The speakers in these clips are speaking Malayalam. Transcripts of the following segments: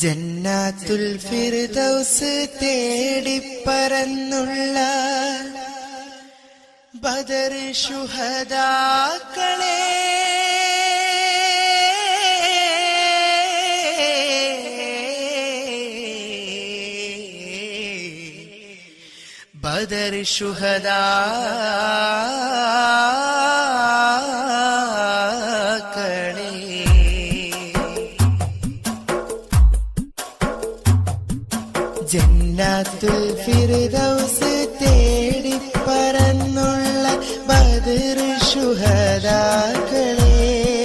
ജന്നാത്തുൽ ഫിർദൗസ് തേടിപ്പറന്നുള്ള ബദർ ശുഹദാക്കളെ ബദർ ശുഹദാക്കളെ ജന്നാത്തുൽ ഫിർദൗസ് തേടി പറന്നുള്ള ബദർ ശുഹദാക്കളെ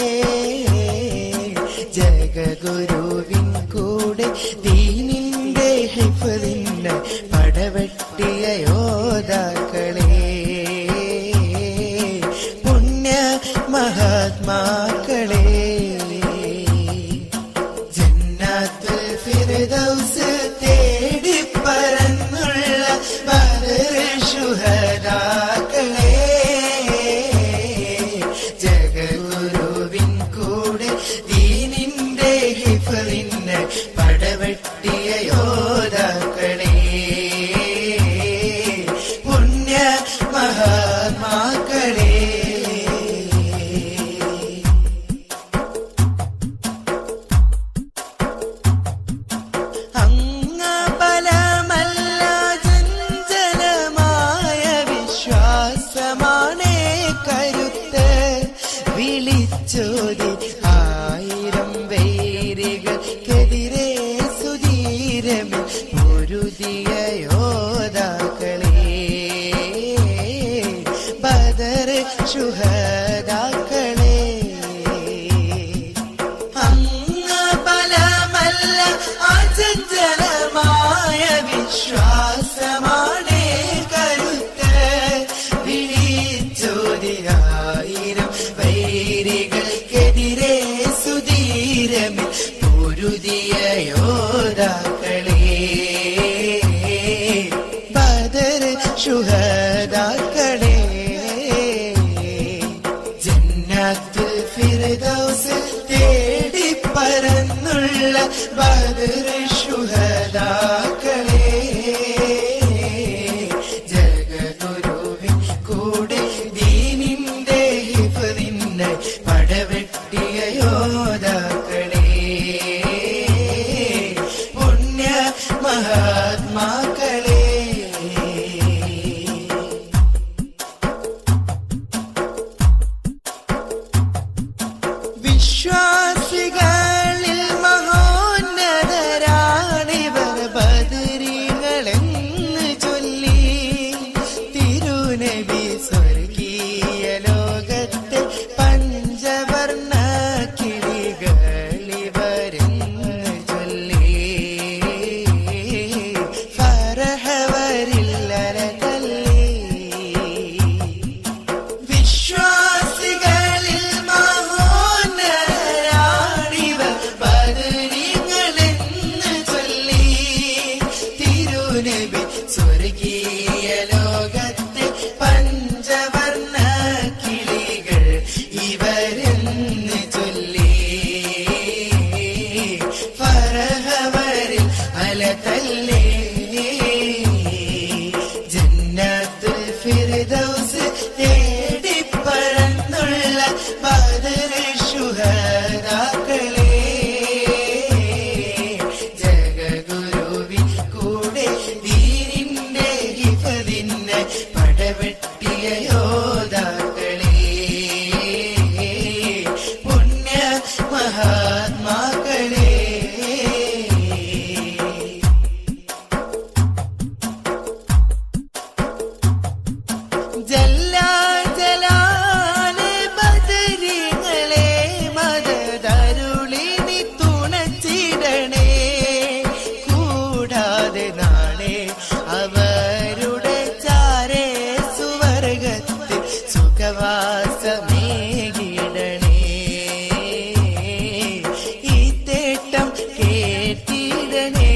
ജഗഗുരുവിൻ കൂടെ ദീനിന്റെ ഹിഫലിന് പടവെട്ടിയ യോദ്ധാക്കളെ പുണ്യ മഹാത്മാക്കളെ ജന്നാത്തുൽ ഫിർദൗസ് തേടി പറന്നുള്ള ബദർ ശുഹദാക്കളെ ജഗഗുരുവിൻ കൂടെ ദീനിന്റെ ഹിഫലിന് പടവെട്ടിയ യോദ്ധാക്കളെ പുണ്യ മഹാത്മാക്കളെ അങ്ങബലമല്ല ചഞ്ചലമായ വിശ്വാസമാണേ കരുത്ത് വിളിച്ചോതി ആയിരം വൈരികൾക്കെതിരെ സുധീരമിൽ പൊരുതിയ യോദ്ധാക്കളെ ബദർ ശുഹദാക്കളെ അങ്ങ് ബലമല്ല അചഞ്ചലമായ വിശ്വാസമാണ് കരുത്ത് വിളിച്ചോതിരായിരം വൈരികൾക്കെതിരെ സുധീരമിൽ പൊരുതിയ യോദ്ധാക്കളെ ബദർ ശുഹദാക്കളെ ജന്നാത്തുൽ ഫിർദൗസ് തേടി പറന്നുള്ള ബദർ ശുഹദാക്കളെ ജഗഗുരുവിൻ കൂടെ ദീനിന്റെ ഹിഫലിന് പടവെട്ടിയ യോദ്ധാക്കളെ പുണ്യ മഹാത്മാക്കളെ വിശ്വാസികളിൽ മഹോന്നതരാണിവർ ബദരികളെന്ന് ചൊല്ലി തിരുനബി സ്വർഗീയ ലോകത്തെ പഞ്ചവർണ്ണ കിളികളിവരെന്ന് ചൊല്ലി ഫറഹവരില്ലര തല്ലി വിശ്വാസികളിൽ മഹോന്നരാണിവർ ബദരീങ്ങളെന്ന് ചൊല്ലി തിരുനബി സ്വർഗീയ ലോകത്തെ പഞ്ചവർണ്ണ കിളികൾ ഇവരെന്ന് ചൊല്ലി ഫറഹവരിൽ അല തല്ലേ ജന്നാത്തുൽ ഫിർദൗസ് തേടി പറന്നുള്ള ബദർ ശുഹദാക്കളെ ജഗഗുരുവിൻ കൂടെ ദീനിന്റെ ഹിഫദിന് പടവെട്ടിയ യോദ്ധാക്കളെ പുണ്യ മഹാത്മാക്കളെ ജല്ല ജലാലെ ബദരിങ്ങളെ മദതരുളിനി തുണച്ചിടണേ കൂടാതെ നാളെ അവരുടെ ചാരേ സുവർഗത്തിൽ സുഖവാസമേകിടണേ ഈ തേട്ടം കേട്ടിടണേ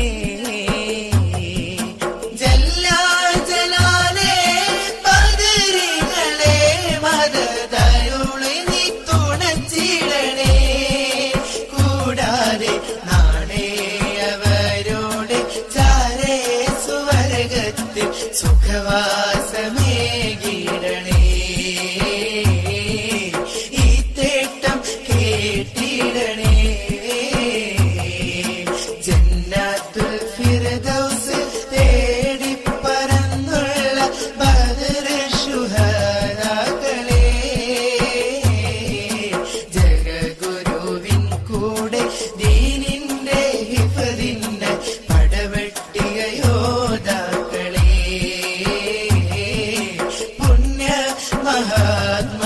ജല്ല ജലാലേ ബദരികളെ മദതരുളിനി തുണച്ചിടണേ കൂടാതെ നാളെ അഹദ്